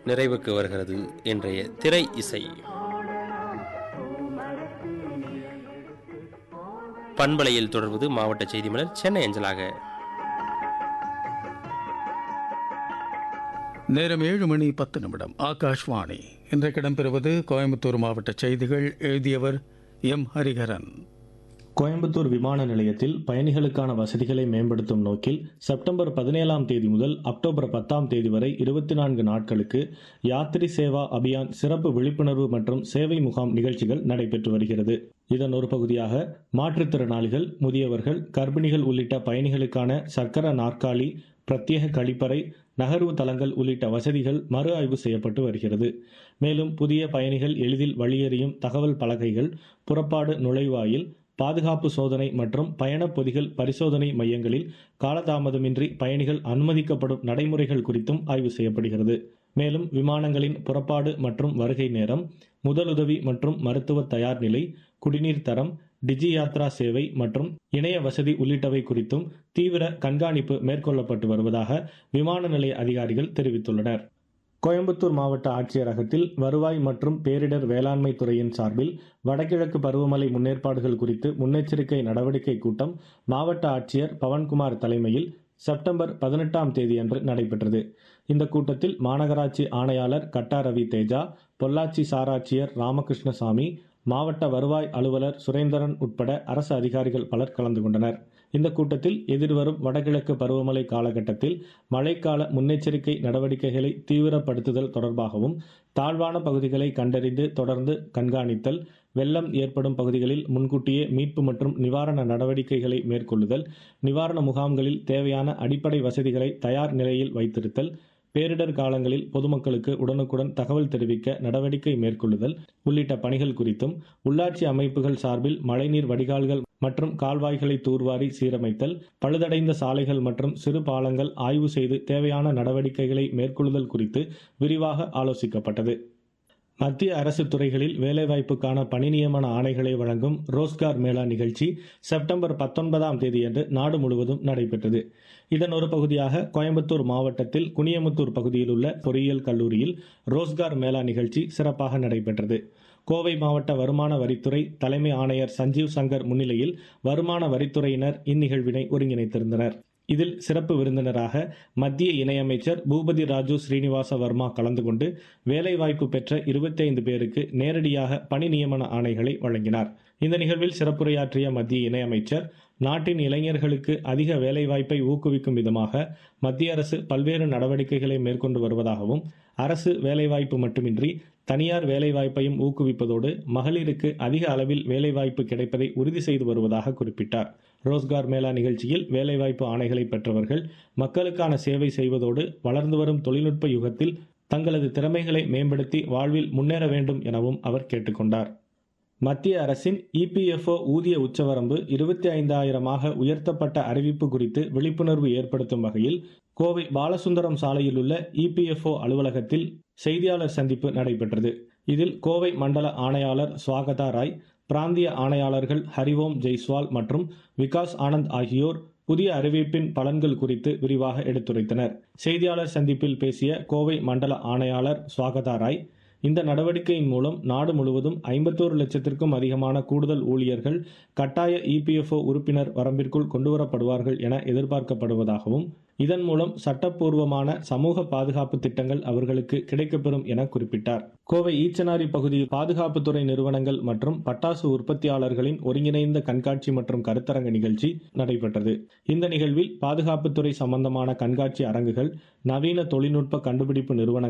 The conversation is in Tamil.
நிறைவுக்கு வருகிறது இன்றைய திரை இசை பண்பலையில் தொடர்வது மாவட்ட செய்தி மலர் சென்னை அஞ்சலாக நேரம் ஏழு மணி பத்து நிமிடம் ஆகாஷ்வாணி இன்றைக்கு இடம்பெறுவது கோயம்புத்தூர் மாவட்ட செய்திகள் எழுதியவர் எம் ஹரிஹரன் கோயம்புத்தூர் விமான நிலையத்தில் பயணிகளுக்கான வசதிகளை மேம்படுத்தும் நோக்கில் செப்டம்பர் பதினேழாம் தேதி முதல் அக்டோபர் பத்தாம் தேதி வரை இருபத்தி நான்கு நாட்களுக்கு யாத்ரி சேவா அபியான் சிறப்பு விழிப்புணர்வு மற்றும் சேவை முகாம் நிகழ்ச்சிகள் நடைபெற்று வருகிறது இதன் ஒரு பகுதியாக மாற்றுத்திறனாளிகள் முதியவர்கள் கர்ப்பிணிகள் உள்ளிட்ட பயணிகளுக்கான சக்கர நாற்காலி பிரத்யேக கழிப்பறை நகர்வு தளங்கள் உள்ளிட்ட வசதிகள் மறு ஆய்வு செய்யப்பட்டு வருகிறது மேலும் புதிய பயணிகள் எளிதில் வழியறியும் தகவல் பலகைகள் புறப்பாடு நுழைவாயில் பாதுகாப்பு சோதனை மற்றும் பயணப் பொதிகள் பரிசோதனை மையங்களில் காலதாமதமின்றி பயணிகள் அனுமதிக்கப்படும் நடைமுறைகள் குறித்தும் ஆய்வு செய்யப்படுகிறது மேலும் விமானங்களின் புறப்பாடு மற்றும் வருகை நேரம் முதலுதவி மற்றும் மருத்துவ தயார் நிலை குடிநீர் தரம் டிஜி யாத்ரா சேவை மற்றும் இணைய வசதி உள்ளிட்டவை குறித்தும் தீவிர கண்காணிப்பு மேற்கொள்ளப்பட்டு வருவதாக விமான நிலைய அதிகாரிகள் தெரிவித்துள்ளனர் கோயம்புத்தூர் மாவட்ட ஆட்சியரகத்தில் வருவாய் மற்றும் பேரிடர் வேளாண்மை துறையின் சார்பில் வடகிழக்கு பருவமழை முன்னேற்பாடுகள் குறித்து முன்னெச்சரிக்கை நடவடிக்கை கூட்டம் மாவட்ட ஆட்சியர் பவன்குமார் தலைமையில் செப்டம்பர் பதினெட்டாம் தேதியன்று நடைபெற்றது இந்த கூட்டத்தில் மாநகராட்சி ஆணையாளர் கட்டா ரவி தேஜா பொள்ளாச்சி சாராட்சியர் ராமகிருஷ்ணசாமி மாவட்ட வருவாய் அலுவலர் சுரேந்திரன் உட்பட அரசு அதிகாரிகள் பலர் கலந்து கொண்டனர் இந்த கூட்டத்தில் எதிர்வரும் வடகிழக்கு பருவமழை காலகட்டத்தில் மழைக்கால முன்னெச்சரிக்கை நடவடிக்கைகளை தீவிரப்படுத்துதல் தொடர்பாகவும் தாழ்வான பகுதிகளை கண்டறிந்து தொடர்ந்து கண்காணித்தல் வெள்ளம் ஏற்படும் பகுதிகளில் முன்கூட்டியே மீட்பு மற்றும் நிவாரண நடவடிக்கைகளை மேற்கொள்ளுதல் நிவாரண முகாம்களில் தேவையான அடிப்படை வசதிகளை தயார் நிலையில் வைத்திருத்தல் பேரிடர் காலங்களில் பொதுமக்களுக்கு உடனுக்குடன் தகவல் தெரிவிக்க நடவடிக்கை மேற்கொள்ளுதல் உள்ளிட்ட பணிகள் குறித்தும் உள்ளாட்சி அமைப்புகள் சார்பில் மழைநீர் வடிகால்கள் மற்றும் கால்வாய்களை தூர்வாரி சீரமைத்தல் பழுதடைந்த சாலைகள் மற்றும் சிறு பாலங்கள் ஆய்வு செய்து தேவையான நடவடிக்கைகளை மேற்கொள்ளுதல் குறித்து விரிவாக ஆலோசிக்கப்பட்டது மத்திய அரசு துறைகளில் வேலைவாய்ப்புக்கான பணி நியமன ஆணைகளை வழங்கும் ரோஸ்கார் மேளா நிகழ்ச்சி செப்டம்பர் பத்தொன்பதாம் தேதியன்று நாடு முழுவதும் நடைபெற்றது இதன் ஒரு பகுதியாக கோயம்புத்தூர் மாவட்டத்தில் குனியமுத்தூர் பகுதியில் உள்ள பொறியியல் கல்லூரியில் ரோஸ்கார் மேளா நிகழ்ச்சி சிறப்பாக நடைபெற்றது கோவை மாவட்ட வருமான வரித்துறை தலைமை ஆணையர் சஞ்சீவ் சங்கர் முன்னிலையில் வருமான வரித்துறையினர் இந்நிகழ்வினை ஒருங்கிணைத்திருந்தனர் இதில் சிறப்பு விருந்தினராக மத்திய இணையமைச்சர் பூபதி ராஜு ஸ்ரீனிவாச வர்மா கலந்து கொண்டு வேலைவாய்ப்பு பெற்ற இருபத்தி ஐந்து பேருக்கு நேரடியாக பணி நியமன ஆணைகளை வழங்கினார் இந்த நிகழ்வில் சிறப்புரையாற்றிய மத்திய இணையமைச்சர் நாட்டின் இளைஞர்களுக்கு அதிக வேலைவாய்ப்பை ஊக்குவிக்கும் விதமாக மத்திய அரசு பல்வேறு நடவடிக்கைகளை மேற்கொண்டு வருவதாகவும் அரசு வேலைவாய்ப்பு மட்டுமின்றி தனியார் வேலைவாய்ப்பையும் ஊக்குவிப்பதோடு மகளிருக்கு அதிக அளவில் வேலைவாய்ப்பு கிடைப்பதை உறுதி செய்து வருவதாக குறிப்பிட்டார் ரோஸ்கார் மேளா நிகழ்ச்சியில் வேலைவாய்ப்பு ஆணைகளை பெற்றவர்கள் மக்களுக்கான சேவை செய்வதோடு வளர்ந்து வரும் தொழில்நுட்ப யுகத்தில் தங்களது திறமைகளை மேம்படுத்தி வாழ்வில் முன்னேற வேண்டும் எனவும் அவர் கேட்டுக்கொண்டார் மத்திய அரசின் இபிஎஃப்ஓ ஊதிய உச்சவரம்பு இருபத்தி ஐந்தாயிரமாக உயர்த்தப்பட்ட அறிவிப்பு குறித்து விழிப்புணர்வு ஏற்படுத்தும் வகையில் கோவை பாலசுந்தரம் சாலையில் உள்ள இபிஎஃப்ஓ அலுவலகத்தில் செய்தியாளர் சந்திப்பு நடைபெற்றது இதில் கோவை மண்டல ஆணையாளர் சுவாகதா ராய் பிராந்திய ஆணையாளர்கள் ஹரிவோம் ஜெய்ஸ்வால் மற்றும் விகாஸ் ஆனந்த் ஆகியோர் புதிய அறிவிப்பின் பலன்கள் குறித்து விரிவாக எடுத்துரைத்தனர் செய்தியாளர் சந்திப்பில் பேசிய கோவை மண்டல ஆணையாளர் சுவாகதா ராய் இந்த நடவடிக்கையின் மூலம் நாடு முழுவதும் ஐம்பத்தோரு லட்சத்திற்கும் அதிகமான கூடுதல் ஊழியர்கள் கட்டாய இபிஎஃப்ஓ உறுப்பினர் வரம்பிற்குள் கொண்டுவரப்படுவார்கள் என எதிர்பார்க்கப்படுவதாகவும் இதன் மூலம் சட்டப்பூர்வமான சமூக பாதுகாப்பு திட்டங்கள் அவர்களுக்கு கிடைக்கப்பெறும் என குறிப்பிட்டார் கோவை ஈச்சனாரி பகுதியில் பாதுகாப்புத்துறை நிறுவனங்கள் மற்றும் பட்டாசு உற்பத்தியாளர்களின் ஒருங்கிணைந்த கண்காட்சி மற்றும் கருத்தரங்க நிகழ்ச்சி நடைபெற்றது இந்த நிகழ்வில் பாதுகாப்புத்துறை சம்பந்தமான கண்காட்சி அரங்குகள் நவீன தொழில்நுட்ப கண்டுபிடிப்பு நிறுவனங்கள்